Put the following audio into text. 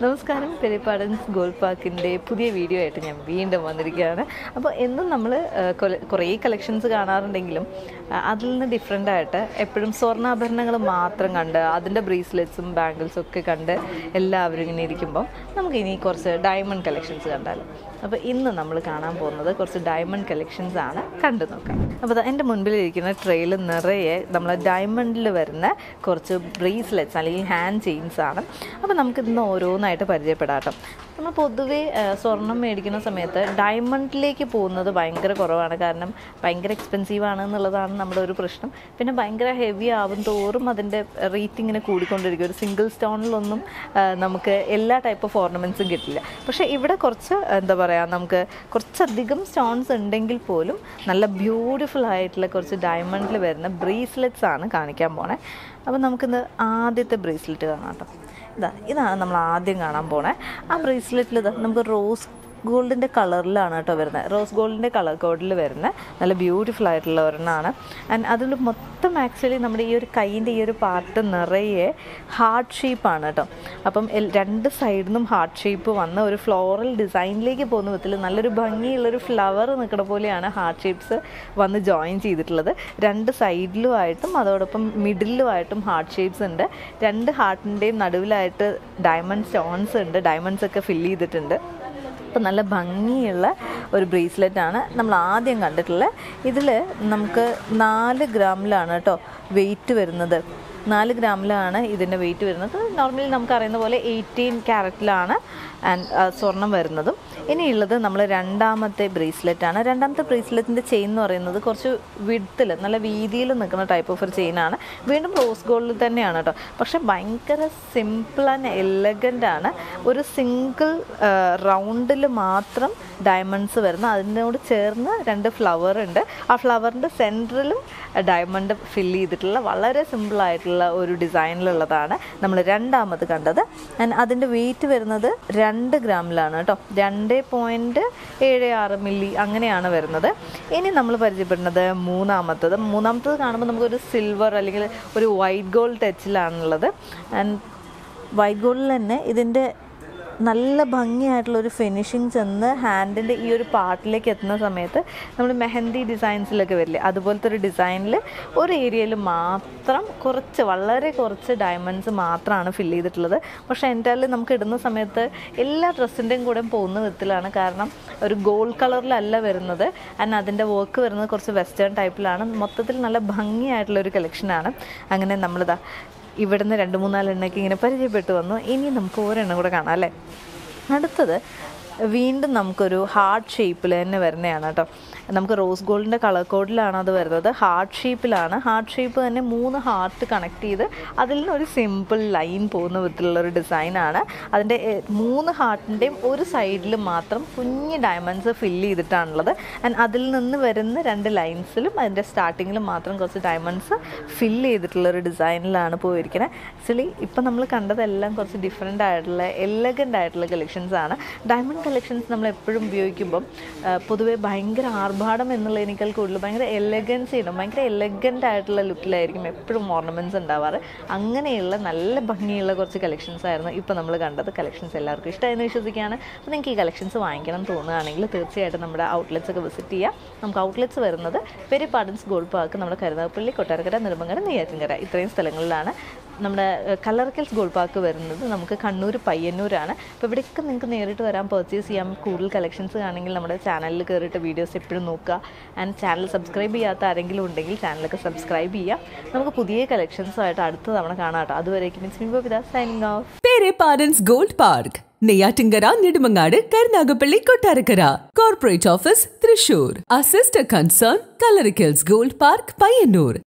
നമസ്കാരം പെരിപ്പാടൻസ് ഗോൾഡ് പാർക്കിൻ്റെ പുതിയ വീഡിയോ ആയിട്ട് ഞാൻ വീണ്ടും വന്നിരിക്കുകയാണ് അപ്പോൾ എന്നും നമ്മൾ കുറേ കളക്ഷൻസ് കാണാറുണ്ടെങ്കിലും ആ, അതിൽ നിന്ന് ഡിഫറെൻ്റ് ആയിട്ട് എപ്പോഴും സ്വർണ്ണാഭരണങ്ങൾ മാത്രം കണ്ട് അതിൻ്റെ ബ്രേസ്ലെറ്റ്സും ബാംഗിൾസും ഒക്കെ കണ്ട് എല്ലാവരും ഇങ്ങനെ ഇരിക്കുമ്പം നമുക്ക് ഇനി കുറച്ച് ഡയമണ്ട് കളക്ഷൻസ് കണ്ടാലോ അപ്പോൾ ഇന്ന് നമ്മൾ കാണാൻ പോകുന്നത് കുറച്ച് ഡയമണ്ട് കളക്ഷൻസ് ആണ് കണ്ടു നോക്കാം അപ്പോൾ ദാ എൻ്റെ മുൻപിലിരിക്കുന്ന ട്രെയിൽ നിറയെ നമ്മൾ ഡയമണ്ടിൽ വരുന്ന കുറച്ച് ബ്രേസ്ലെറ്റ്സ് അല്ലെങ്കിൽ ഹാൻഡ് ചെയിൻസ് ആണ് അപ്പോൾ നമുക്ക് ഇന്ന് ഓരോന്നായിട്ട് പരിചയപ്പെടാട്ടോ നമ്മൾ പൊതുവേ ആ, സ്വർണം മേടിക്കുന്ന സമയത്ത് ഡയമണ്ടിലേക്ക് പോകുന്നത് ഭയങ്കര കുറവാണ് കാരണം ഭയങ്കര എക്സ്പെൻസീവ് ആണ് എന്നുള്ളതാണ് നമ്മുടെ ഒരു പ്രശ്നം പിന്നെ ഭയങ്കര ഹെവി ആവും തോറും അതിൻ്റെ റേറ്റ് ഇങ്ങനെ കൂടിക്കൊണ്ടിരിക്കും ഒരു സിംഗിൾ സ്റ്റോണിലൊന്നും ആ, നമുക്ക് എല്ലാ ടൈപ്പ് ഓഫ് ഓർണമെൻറ്റ്സും കിട്ടില്ല പക്ഷേ ഇവിടെ കുറച്ച് എന്താ പറയുക നമുക്ക് കുറച്ചധികം സ്റ്റോൺസ് ഉണ്ടെങ്കിൽ പോലും നല്ല ബ്യൂട്ടിഫുൾ ആയിട്ടുള്ള കുറച്ച് ഡയമണ്ടിൽ വരുന്ന ബ്രേസ്ലെറ്റ്സ് ആണ് കാണിക്കാൻ പോണേ അപ്പോൾ നമുക്കിന്ന് ആദ്യത്തെ ബ്രേസ്ലെറ്റ് കാണാം കേട്ടോ ഇതാ ഇതാണ് നമ്മൾ ആദ്യം കാണാൻ പോണേ ആ ബ്രേസ്ലെറ്റിൽ ഇതാ നമുക്ക് റോസ് ഗോൾഡിൻ്റെ കളറിലാണ് കേട്ടോ വരുന്നത് റോസ് ഗോൾഡിൻ്റെ കളർ കോഡിൽ വരുന്ന നല്ല ബ്യൂട്ടിഫുൾ ആയിട്ടുള്ള ഒരെണ്ണമാണ് ആൻഡ് അതിൽ മൊത്തം ആക്ച്വലി നമ്മുടെ ഈ ഒരു കൈയിൻ്റെ ഈ ഒരു പാർട്ട് നിറയെ ഹാർട്ട് ഷേപ്പാണ് കേട്ടോ അപ്പം എൽ- രണ്ട് സൈഡിൽ നിന്നും ഹാർട്ട് ഷേപ്പ് വന്ന ഒരു ഫ്ലോറൽ ഡിസൈനിലേക്ക് പോകുന്ന വിധത്തിൽ നല്ലൊരു ഭംഗിയുള്ളൊരു ഫ്ലവർ നിൽക്കുന്ന പോലെയാണ് ഹാർട്ട് ഷേപ്സ് വന്ന് ജോയിൻ ചെയ്തിട്ടുള്ളത് രണ്ട് സൈഡിലുമായിട്ടും അതോടൊപ്പം മിഡിലുമായിട്ടും ഹാർട്ട് ഷേപ്സ് ഉണ്ട് രണ്ട് ഹാർട്ടിൻ്റെയും നടുവിലായിട്ട് ഡയമണ്ട് സ്റ്റോൺസ് ഉണ്ട് ഡയമണ്ട്സ് ഒക്കെ ഫില്ല് ചെയ്തിട്ടുണ്ട് അപ്പം നല്ല ഭംഗിയുള്ള ഒരു ബ്രേസ്ലെറ്റ് ആണ് നമ്മൾ ആദ്യം കണ്ടിട്ടുള്ളത് ഇതിൽ നമുക്ക് നാല് ഗ്രാമിലാണ് കേട്ടോ വെയിറ്റ് വരുന്നത് നാല് ഗ്രാമിലാണ് ഇതിൻ്റെ വെയിറ്റ് വരുന്നത് നോർമലി നമുക്കറിയുന്ന പോലെ എയ്റ്റീൻ ക്യാരറ്റിലാണ് ആൻഡ് സ്വർണം വരുന്നതും ഇനിയുള്ളത് നമ്മൾ രണ്ടാമത്തെ ബ്രേസ്ലെറ്റ് ആണ് രണ്ടാമത്തെ ബ്രേസ്ലെറ്റിൻ്റെ ചെയിൻ എന്ന് പറയുന്നത് കുറച്ച് വിഡ്ത്തിൽ നല്ല വീതിയിൽ നിൽക്കുന്ന ടൈപ്പ് ഓഫ് ഒരു ചെയിനാണ് വീണ്ടും റോസ് ഗോൾഡിൽ തന്നെയാണ് കേട്ടോ പക്ഷെ ഭയങ്കര സിമ്പിൾ ആൻഡ് എലഗൻ്റ് ആണ് ഒരു സിംഗിൾ റൗണ്ടിൽ മാത്രം ഡയമണ്ട്സ് വരുന്ന അതിനോട് ചേർന്ന് രണ്ട് ഫ്ലവർ ഉണ്ട് ആ ഫ്ലവറിൻ്റെ സെൻറ്ററിലും ഡയമണ്ട് ഫില്ല് ചെയ്തിട്ടുള്ള വളരെ സിമ്പിൾ ആയിട്ടുള്ള ഒരു ഡിസൈനിലുള്ളതാണ് നമ്മൾ രണ്ടാമത് കണ്ടത് ആൻഡ് അതിൻ്റെ വെയിറ്റ് വരുന്നത് രണ്ട് ഗ്രാമിലാണ് കേട്ടോ രണ്ട് പോയിൻറ്റ് ഏഴ് ആറ് മില്ലി അങ്ങനെയാണ് വരുന്നത് ഇനി നമ്മൾ പരിചയപ്പെടുന്നത് മൂന്നാമത്തത് മൂന്നാമത്തത് കാണുമ്പോൾ നമുക്കൊരു സിൽവർ അല്ലെങ്കിൽ ഒരു വൈറ്റ് ഗോൾഡ് ടച്ചിലാണുള്ളത് ആൻഡ് വൈറ്റ് ഗോൾഡിൽ തന്നെ ഇതിൻ്റെ നല്ല ഭംഗിയായിട്ടുള്ള ഒരു ഫിനിഷിങ് ചെന്ന് ഹാൻഡിൻ്റെ ഈ ഒരു പാർട്ടിലേക്ക് എത്തുന്ന സമയത്ത് നമ്മൾ മെഹന്തി ഡിസൈൻസിലൊക്കെ വരില്ലേ അതുപോലത്തെ ഒരു ഡിസൈനിൽ ഒരു ഏരിയയിൽ മാത്രം കുറച്ച് വളരെ കുറച്ച് ഡയമണ്ട്സ് മാത്രമാണ് ഫില്ല് ചെയ്തിട്ടുള്ളത് പക്ഷേ എൻ്റെ നമുക്ക് ഇടുന്ന സമയത്ത് എല്ലാ ഡ്രസ്സിൻ്റെയും കൂടെ പോകുന്ന വിധത്തിലാണ് കാരണം ഒരു ഗോൾഡ് കളറിലല്ല വരുന്നത് ആൻഡ് അതിൻ്റെ വർക്ക് വരുന്നത് കുറച്ച് വെസ്റ്റേൺ ടൈപ്പിലാണ് മൊത്തത്തിൽ നല്ല ഭംഗിയായിട്ടുള്ള ഒരു കളക്ഷനാണ് അങ്ങനെ നമ്മളിതാ ഇവിടുന്ന് രണ്ട് മൂന്നാല് എണ്ണയ്ക്ക് ഇങ്ങനെ പരിചയപ്പെട്ടു വന്നു ഇനി നമുക്ക് ഒരെണ്ണം കൂടെ കാണാം അല്ലേ അടുത്തത് വീണ്ടും നമുക്കൊരു ഹാർട്ട് ഷേപ്പിൽ തന്നെ വരുന്നതാണ് കേട്ടോ നമുക്ക് റോസ് ഗോൾഡിൻ്റെ കളർ കോഡിലാണ് അത് വരുന്നത് ഹാർട്ട് ഷേപ്പിലാണ് ഹാർട്ട് ഷേപ്പ് തന്നെ മൂന്ന് ഹാർട്ട് കണക്ട് ചെയ്ത് അതിൽ നിന്ന് ഒരു സിമ്പിൾ ലൈൻ പോകുന്ന വിധത്തിലുള്ള ഒരു ഡിസൈനാണ് അതിൻ്റെ എ, മൂന്ന് ഹാർട്ടിൻ്റെയും ഒരു സൈഡിൽ മാത്രം കുഞ്ഞ് ഡയമണ്ട്സ് ഫില്ല് ചെയ്തിട്ടാണുള്ളത് ആൻഡ് അതിൽ നിന്ന് വരുന്ന രണ്ട് ലൈൻസിലും അതിൻ്റെ സ്റ്റാർട്ടിങ്ങിലും മാത്രം കുറച്ച് ഡയമണ്ട്സ് ഫില്ല് ചെയ്തിട്ടുള്ള ഒരു ഡിസൈനിലാണ് പോയിരിക്കുന്നത് ആക്ച്വലി ഇപ്പം നമ്മൾ കണ്ടതെല്ലാം കുറച്ച് ഡിഫറെൻ്റ് ആയിട്ടുള്ള എലഗൻ്റ് ആയിട്ടുള്ള കളക്ഷൻസ് ആണ് ഡയമണ്ട് കളക്ഷൻസ് നമ്മൾ എപ്പോഴും ഉപയോഗിക്കുമ്പം ആ, പൊതുവേ ഭയങ്കര ആർഭാടം എന്നുള്ളതിനേക്കാൾ കൂടുതൽ ഭയങ്കര എലഗൻസി ഉണ്ടാവും ഭയങ്കര എലഗൻ്റ് ആയിട്ടുള്ള ലുക്കിലായിരിക്കും എപ്പോഴും ഓർണമെൻറ്റ്സ് ഉണ്ടാവാറ് അങ്ങനെയുള്ള നല്ല ഭംഗിയുള്ള കുറച്ച് കളക്ഷൻസ് ആയിരുന്നു ഇപ്പോൾ നമ്മൾ കണ്ടത് കളക്ഷൻസ് എല്ലാവർക്കും ഇഷ്ടമായെന്ന് വിശ്വസിക്കുകയാണ് അപ്പോൾ നിങ്ങൾക്ക് ഈ കളക്ഷൻസ് വാങ്ങിക്കണം തോന്നുകയാണെങ്കിൽ തീർച്ചയായിട്ടും നമ്മുടെ ഔട്ട്ലെറ്റ്സ് ഒക്കെ വിസിറ്റ് ചെയ്യാം നമുക്ക് ഔട്ട്ലെറ്റ്സ് വരുന്നത് പെരിപ്പാടൻസ് ഗോൾഡ് പാർക്ക് നമ്മുടെ കരുനാഗപ്പള്ളി കൊട്ടാരക്കര നെടുമങ്ങര നെയ്യാറ്റിൻകര ഇത്രയും സ്ഥലങ്ങളിലാണ് നമ്മുടെ കലർക്കൽസ് ഗോൾഡ് പാർക്ക് വരുന്നത് നമുക്ക് കണ്ണൂർ പയ്യന്നൂരാണ് അപ്പോൾ ഇവിടെയൊക്കെ നിങ്ങൾക്ക് നേരിട്ട് വരാൻ പർച്ചേസ് ചെയ്യാം കൂടുതൽ കളക്ഷൻസ് ആണെങ്കിൽ നമ്മുടെ ചാനലിൽ കയറിയിട്ട് വീഡിയോസ് എപ്പോഴും നോക്കുക ആൻഡ് ചാനൽ സബ്സ്ക്രൈബ് ചെയ്യാത്ത ആരെങ്കിലും ഉണ്ടെങ്കിൽ ചാനലൊക്കെ സബ്സ്ക്രൈബ് ചെയ്യാം നമുക്ക് പുതിയ കളക്ഷൻസുമായിട്ട് അടുത്ത തവണ കാണാം കേട്ടോ അതുവരേക്കും മിസ് മീ ബിദ സൈനിങ് ഓഫ് പേരെ പാരൻസ് gold park Neyyattinkara Nedumangad Karunagappally Kottarakkara corporate office Thrissur assistant concern കലറിക്കൽസ് ഗോൾഡ് പാർക്ക് പയ്യന്നൂർ